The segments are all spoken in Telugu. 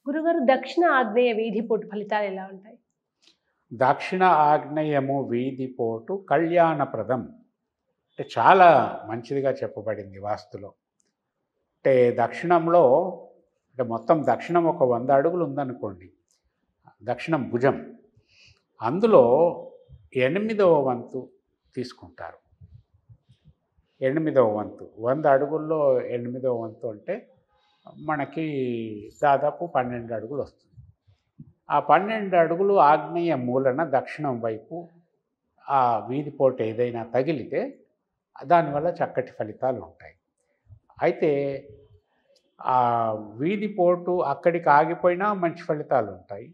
గురుగారు దక్షిణ ఆగ్నేయ వీధి పోటు ఫలితాలు ఎలా ఉంటాయి దక్షిణ ఆగ్నేయము వీధిపోటు కళ్యాణప్రదం అంటే చాలా మంచిదిగా చెప్పబడింది వాస్తులో అంటే దక్షిణంలో అంటే మొత్తం దక్షిణం ఒక వంద అడుగులు ఉందనుకోండి దక్షిణం భుజం అందులో ఎనిమిదవ వంతు తీసుకుంటారు ఎనిమిదవ వంతు వంద అడుగుల్లో ఎనిమిదవ వంతు అంటే మనకి దాదాపు పన్నెండు అడుగులు వస్తుంది ఆ పన్నెండు అడుగులు ఆగ్నేయ మూలన దక్షిణం వైపు ఆ వీధిపోటు ఏదైనా తగిలితే దానివల్ల చక్కటి ఫలితాలు ఉంటాయి అయితే ఆ వీధిపోటు అక్కడికి ఆగిపోయినా మంచి ఫలితాలు ఉంటాయి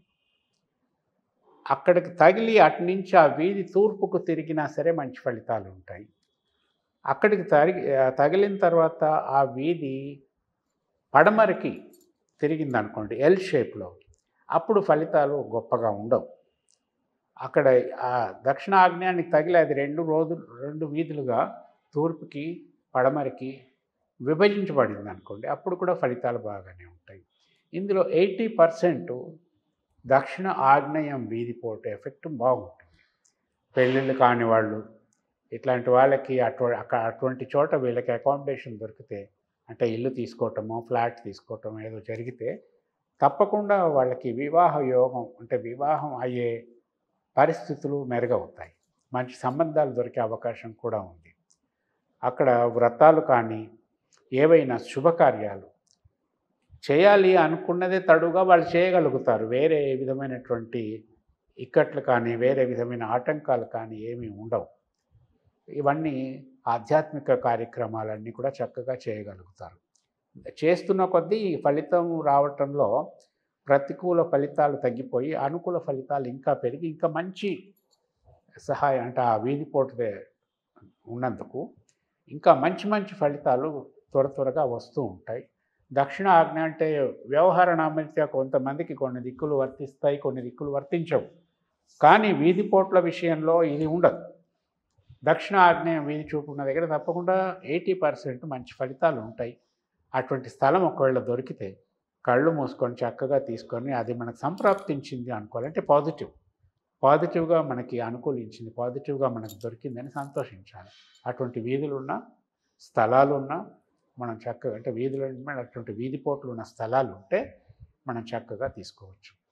అక్కడికి తగిలి అటు నుంచి ఆ వీధి తూర్పుకు తిరిగినా సరే మంచి ఫలితాలు ఉంటాయి అక్కడికి తరిగి తగిలిన తర్వాత ఆ వీధి పడమరికి తిరిగింది అనుకోండి ఎల్ షేప్లో అప్పుడు ఫలితాలు గొప్పగా ఉండవు అక్కడ ఆ దక్షిణ ఆగ్నేయానికి తగిలి అది రెండు రోజులు రెండు వీధులుగా తూర్పుకి పడమరికి విభజించబడింది అనుకోండి అప్పుడు కూడా ఫలితాలు బాగానే ఉంటాయి ఇందులో ఎయిటీ పర్సెంట్ దక్షిణ ఆగ్నేయం వీధిపోటు ఎఫెక్ట్ బాగుంటుంది పెళ్ళిళ్ళు కాని వాళ్ళు ఇట్లాంటి వాళ్ళకి అటు అక్కడ అటువంటి చోట వీళ్ళకి అకామిడేషన్ దొరికితే అంటే ఇల్లు తీసుకోవటమో ఫ్లాట్ తీసుకోవటం ఏదో జరిగితే తప్పకుండా వాళ్ళకి వివాహ యోగం అంటే వివాహం అయ్యే పరిస్థితులు మెరుగవుతాయి మంచి సంబంధాలు దొరికే అవకాశం కూడా ఉంది అక్కడ వ్రతాలు కానీ ఏవైనా శుభకార్యాలు చేయాలి అనుకున్నదే తడుగా వాళ్ళు చేయగలుగుతారు వేరే విధమైనటువంటి ఇక్కట్లు కానీ వేరే విధమైన ఆటంకాలు కానీ ఏమీ ఉండవు ఇవన్నీ ఆధ్యాత్మిక కార్యక్రమాలన్నీ కూడా చక్కగా చేయగలుగుతారు చేస్తున్న కొద్దీ ఈ ఫలితం రావటంలో ప్రతికూల ఫలితాలు తగ్గిపోయి అనుకూల ఫలితాలు ఇంకా పెరిగి ఇంకా మంచి సహాయం అంటే ఆ వీధిపోటు ఉన్నందుకు ఇంకా మంచి మంచి ఫలితాలు త్వర త్వరగా వస్తూ ఉంటాయి దక్షిణ ఆజ్ఞ అంటే వ్యవహార నామరీత్యా కొంతమందికి కొన్ని దిక్కులు వర్తిస్తాయి కొన్ని దిక్కులు వర్తించవు కానీ వీధిపోట్ల విషయంలో ఇది ఉండదు దక్షిణ ఆగ్నేయం వీధి చూపు ఉన్న దగ్గర తప్పకుండా ఎయిటీ పర్సెంట్ మంచి ఫలితాలు ఉంటాయి అటువంటి స్థలం ఒకవేళ దొరికితే కళ్ళు మూసుకొని చక్కగా తీసుకొని అది మనకు సంప్రాప్తించింది అనుకోవాలంటే పాజిటివ్ పాజిటివ్గా మనకి అనుకూలించింది పాజిటివ్గా మనకు దొరికిందని సంతోషించాలి అటువంటి వీధులు ఉన్న స్థలాలు ఉన్నా మనం చక్కగా అంటే వీధులు అటువంటి వీధిపోట్లు ఉన్న స్థలాలు ఉంటే మనం చక్కగా తీసుకోవచ్చు